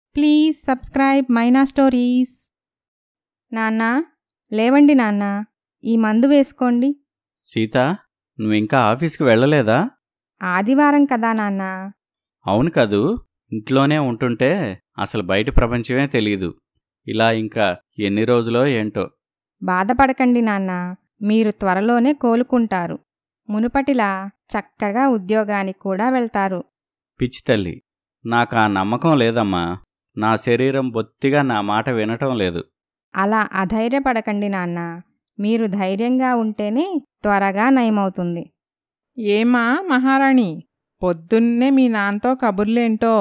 please subscribe Maina stories నాన్న లేవండి నాన్న ఈ మందు వేసుకోండి సీత నువ్వింకా ఆఫీస్కి వెళ్ళలేదా ఆదివారం కదా నాన్న అవును కదూ ఇంట్లోనే ఉంటుంటే అసలు బయట ప్రపంచమే తెలీదు ఇలా ఇంకా ఎన్ని రోజులో ఏంటో బాధపడకండి నాన్న మీరు త్వరలోనే కోలుకుంటారు మునుపటిలా చక్కగా ఉద్యోగానికి కూడా వెళ్తారు పిచ్చి తల్లి నాకు ఆ నమ్మకం లేదమ్మా నా శరీరం బొత్తిగా నా మాట వినటం లేదు అలా అధైర్యపడకండి నాన్న మీరు ధైర్యంగా ఉంటేనే త్వరగా నయమవుతుంది ఏమా మహారాణి పొద్దున్నే మీ నాన్నతో కబుర్లేంటో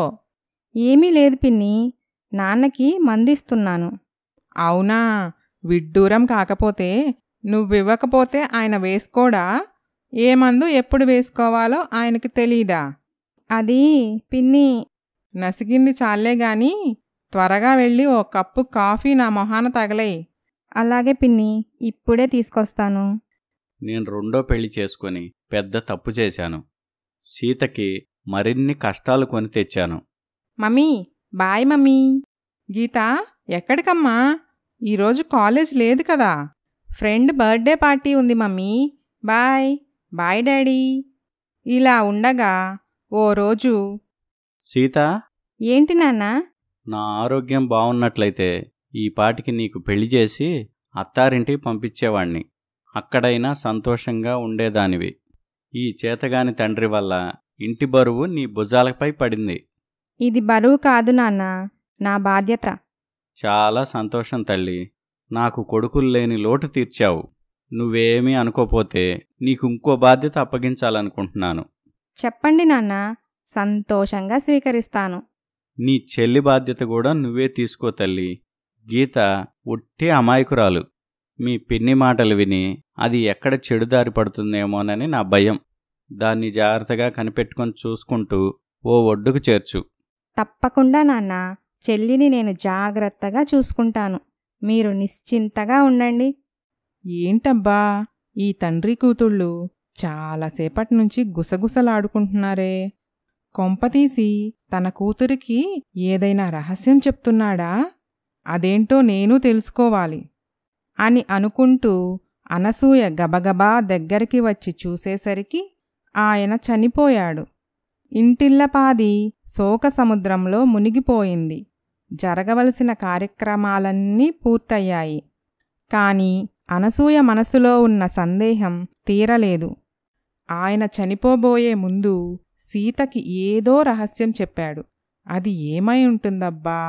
ఏమీ లేదు పిన్ని నాన్నకి మందిస్తున్నాను అవునా విడ్డూరం కాకపోతే నువ్వివ్వకపోతే ఆయన వేసుకోడా ఏ మందు ఎప్పుడు వేసుకోవాలో ఆయనకి తెలీదా అది పిన్ని నసిగింది చాలే గాని త్వరగా వెళ్ళి ఓ కప్పు కాఫీ నా మొహాన తగలేయ్ అలాగే పిన్ని ఇప్పుడే తీసుకొస్తాను నేను రెండో పెళ్లి చేసుకొని పెద్ద తప్పు చేశాను సీతకి మరిన్ని కష్టాలు కొని తెచ్చాను మమ్మీ బాయ్ మమ్మీ గీత ఎక్కడికమ్మా ఈరోజు కాలేజ్ లేదు కదా ఫ్రెండ్ బర్త్డే పార్టీ ఉంది మమ్మీ బాయ్ బాయ్ డాడీ ఇలా ఉండగా ఓ రోజు సీత ఏంటి నాన్న నా ఆరోగ్యం బావున్నట్లయితే ఈ పాటికి నీకు పెళ్లి చేసి అత్తారింటికి పంపించేవాణ్ణి అక్కడైనా సంతోషంగా ఉండేదానివి ఈ చేతగాని తండ్రి వల్ల ఇంటి బరువు నీ భుజాలపై పడింది ఇది బరువు కాదు నాన్న నా బాధ్యత చాలా సంతోషం తల్లి నాకు కొడుకులు లేని లోటు తీర్చావు నువ్వేమీ అనుకోపోతే నీకు ఇంకో బాధ్యత అప్పగించాలనుకుంటున్నాను చెప్పండి నాన్న సంతోషంగా స్వీకరిస్తాను నీ చెల్లి బాధ్యత కూడా నువ్వే తీసుకో తల్లి గీత ఒట్టి అమాయకురాలు మీ పిన్ని మాటలు విని అది ఎక్కడ చెడుదారి పడుతుందేమోనని నా భయం దాన్ని జాగ్రత్తగా కనిపెట్టుకొని చూసుకుంటూ ఓ ఒడ్డుకు చేర్చు తప్పకుండా నాన్న చెల్లిని నేను జాగ్రత్తగా చూసుకుంటాను మీరు నిశ్చింతగా ఉండండి ఏంటబ్బా ఈ తండ్రి కూతుళ్ళు చాలాసేపటి నుంచి గుసగుసలాడుకుంటున్నారే కొంపతీసి తన కూతురికి ఏదైనా రహస్యం చెప్తున్నాడా అదేంటో నేను తెలుసుకోవాలి అని అనుకుంటూ అనసూయ గబగబా దగ్గరికి వచ్చి చూసేసరికి ఆయన చనిపోయాడు ఇంటిల్లపాది శోక సముద్రంలో మునిగిపోయింది జరగవలసిన కార్యక్రమాలన్నీ పూర్తయ్యాయి కాని అనసూయ మనసులో ఉన్న సందేహం తీరలేదు ఆయన చనిపోబోయే ముందు సీతకి ఏదో రహస్యం చెప్పాడు అది ఏమై ఉంటుందబ్బా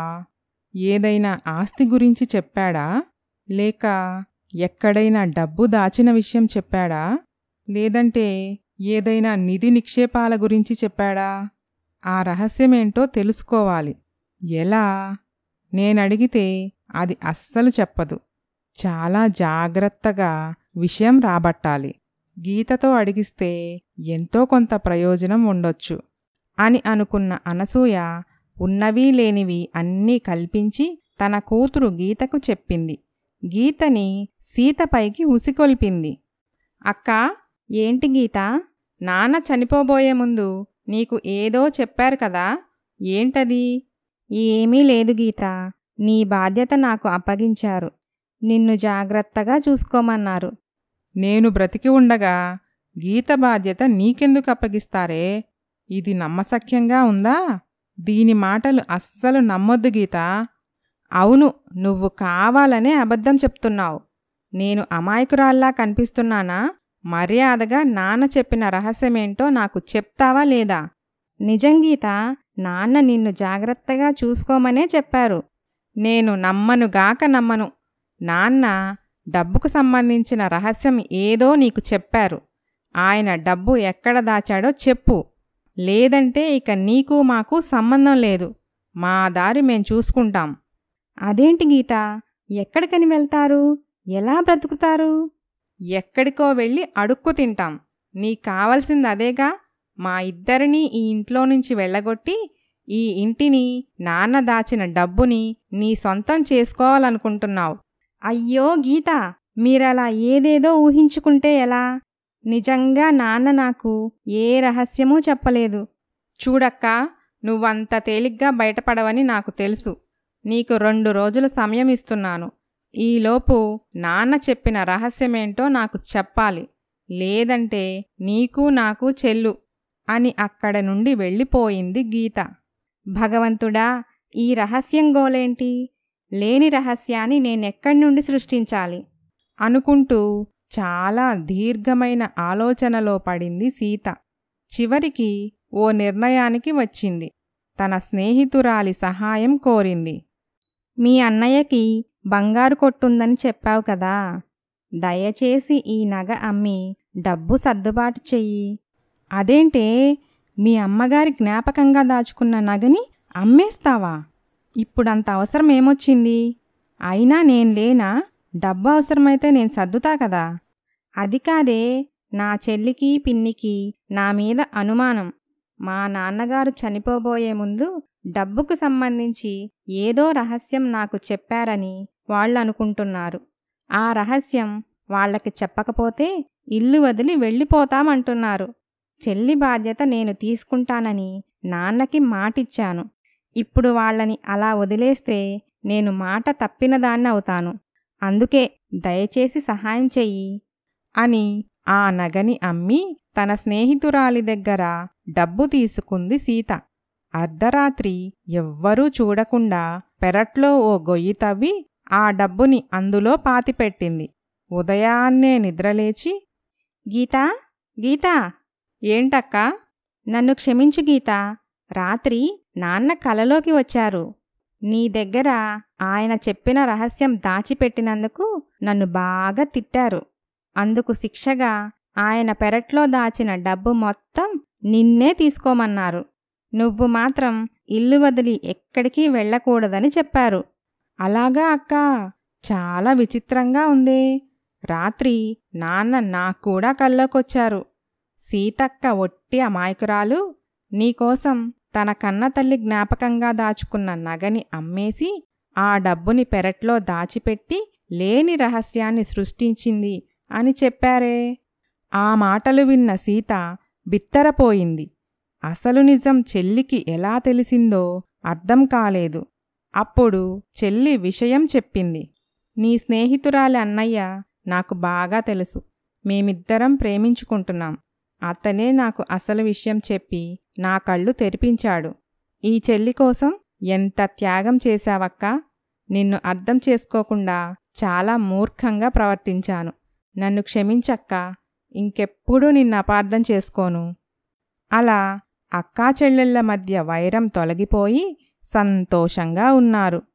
ఏదైనా ఆస్తి గురించి చెప్పాడా లేక ఎక్కడైనా డబ్బు దాచిన విషయం చెప్పాడా లేదంటే ఏదైనా నిధి నిక్షేపాల గురించి చెప్పాడా ఆ రహస్యమేంటో తెలుసుకోవాలి ఎలా నేనడిగితే అది అస్సలు చెప్పదు చాలా జాగ్రత్తగా విషయం రాబట్టాలి గీతతో అడిగిస్తే ఎంతో కొంత ప్రయోజనం ఉండొచ్చు అని అనుకున్న అనసూయ ఉన్నవీ లేనివి అన్నీ కల్పించి తన కూతురు గీతకు చెప్పింది గీతని సీతపైకి ఉసికొల్పింది అక్క ఏంటి గీత నాన్న చనిపోబోయే ముందు నీకు ఏదో చెప్పారు కదా ఏంటది ఏమీ లేదు గీత నీ బాధ్యత నాకు అప్పగించారు నిన్ను జాగ్రత్తగా చూసుకోమన్నారు నేను బ్రతికి ఉండగా గీత బాధ్యత నీకెందుకు అప్పగిస్తారే ఇది నమ్మసఖ్యంగా ఉందా దీని మాటలు అస్సలు నమ్మొద్దు గీత అవును నువ్వు కావాలనే అబద్ధం చెప్తున్నావు నేను అమాయకురాల్లా కనిపిస్తున్నానా మర్యాదగా నాన్న చెప్పిన రహస్యమేంటో నాకు చెప్తావా లేదా నిజం గీత నాన్న నిన్ను జాగ్రత్తగా చూసుకోమనే చెప్పారు నేను నమ్మనుగాక నమ్మను నాన్న డబ్బుకు సంబంధించిన రహస్యం ఏదో నీకు చెప్పారు ఆయన డబ్బు ఎక్కడ దాచాడో చెప్పు లేదంటే ఇక నీకు మాకు సంబంధం లేదు మా దారి మేం చూసుకుంటాం అదేంటి గీత ఎక్కడికని వెళ్తారు ఎలా బ్రతుకుతారు ఎక్కడికో వెళ్ళి అడుక్కు తింటాం నీకు కావలసింది అదేగా మా ఇద్దరినీ ఈ ఇంట్లో నుంచి వెళ్ళగొట్టి ఈ ఇంటిని నాన్న దాచిన డబ్బుని నీ సొంతం చేసుకోవాలనుకుంటున్నావు అయ్యో గీత మీరలా ఏదేదో ఊహించుకుంటే ఎలా నిజంగా నాన్న నాకు ఏ రహస్యమూ చెప్పలేదు చూడక్క నువ్వంత తేలిగ్గా బయటపడవని నాకు తెలుసు నీకు రెండు రోజుల సమయం ఇస్తున్నాను ఈలోపు నాన్న చెప్పిన రహస్యమేంటో నాకు చెప్పాలి లేదంటే నీకు నాకు చెల్లు అని అక్కడ నుండి వెళ్ళిపోయింది గీత భగవంతుడా ఈ రహస్యం గోలేంటి లేని రహస్యాన్ని నేనెక్కడి నుండి సృష్టించాలి అనుకుంటూ చాలా దీర్ఘమైన ఆలోచనలో పడింది సీత చివరికి ఓ నిర్ణయానికి వచ్చింది తన స్నేహితురాలి సహాయం కోరింది మీ అన్నయ్యకి బంగారు కొట్టుందని చెప్పావు కదా దయచేసి ఈ నగ అమ్మి డబ్బు సర్దుబాటు చెయ్యి అదేంటే మీ అమ్మగారి జ్ఞాపకంగా దాచుకున్న నగని అమ్మేస్తావా ఇప్పుడంత అవసరం ఏమొచ్చింది అయినా నేను లేనా డబ్బు అవసరమైతే నేను సర్దుతా కదా అది కాదే నా చెల్లికి పిన్నికి నా మీద అనుమానం మా నాన్నగారు చనిపోబోయే ముందు డబ్బుకు సంబంధించి ఏదో రహస్యం నాకు చెప్పారని వాళ్ళు అనుకుంటున్నారు ఆ రహస్యం వాళ్ళకి చెప్పకపోతే ఇల్లు వదిలి వెళ్ళిపోతామంటున్నారు చెల్లి బాధ్యత నేను తీసుకుంటానని నాన్నకి మాటిచ్చాను ఇప్పుడు వాళ్ళని అలా వదిలేస్తే నేను మాట తప్పినదాన్ని అవుతాను అందుకే దయచేసి సహాయం చెయ్యి అని ఆ నగని అమ్మి తన స్నేహితురాలి దగ్గర డబ్బు తీసుకుంది సీత అర్ధరాత్రి ఎవ్వరూ చూడకుండా పెరట్లో ఓ గొయ్యి తవ్వి ఆ డబ్బుని అందులో పాతిపెట్టింది ఉదయాన్నే నిద్రలేచి గీతా గీతా ఏంటక్కా నన్ను క్షమించు గీత రాత్రి నాన్న కలలోకి వచ్చారు నీ దగ్గర ఆయన చెప్పిన రహస్యం దాచిపెట్టినందుకు నన్ను బాగా తిట్టారు అందుకు శిక్షగా ఆయన పెరట్లో దాచిన డబ్బు మొత్తం నిన్నే తీసుకోమన్నారు నువ్వు మాత్రం ఇల్లు వదిలి ఎక్కడికి వెళ్ళకూడదని చెప్పారు అలాగా అక్క చాలా విచిత్రంగా ఉందే రాత్రి నాన్న నాకు కూడా కల్లోకొచ్చారు సీతక్క ఒట్టి అమాయకురాలు నీకోసం తన కన్న తల్లి జ్ఞాపకంగా దాచుకున్న నగని అమ్మేసి ఆ డబ్బుని పెరట్లో దాచిపెట్టి లేని రహస్యాన్ని సృష్టించింది అని చెప్పారే ఆ మాటలు విన్న సీత బిత్తరపోయింది అసలు నిజం చెల్లికి ఎలా తెలిసిందో అర్థం కాలేదు అప్పుడు చెల్లి విషయం చెప్పింది నీ స్నేహితురాలి అన్నయ్య నాకు బాగా తెలుసు మేమిద్దరం ప్రేమించుకుంటున్నాం అతనే నాకు అసలు విషయం చెప్పి నా కళ్ళు తెరిపించాడు ఈ చెల్లి కోసం ఎంత త్యాగం చేశావక్క నిన్ను అర్థం చేసుకోకుండా చాలా మూర్ఖంగా ప్రవర్తించాను నన్ను క్షమించక్క ఇంకెప్పుడూ నిన్ను అపార్థం చేసుకోను అలా అక్కా చెల్లెళ్ల మధ్య వైరం తొలగిపోయి సంతోషంగా ఉన్నారు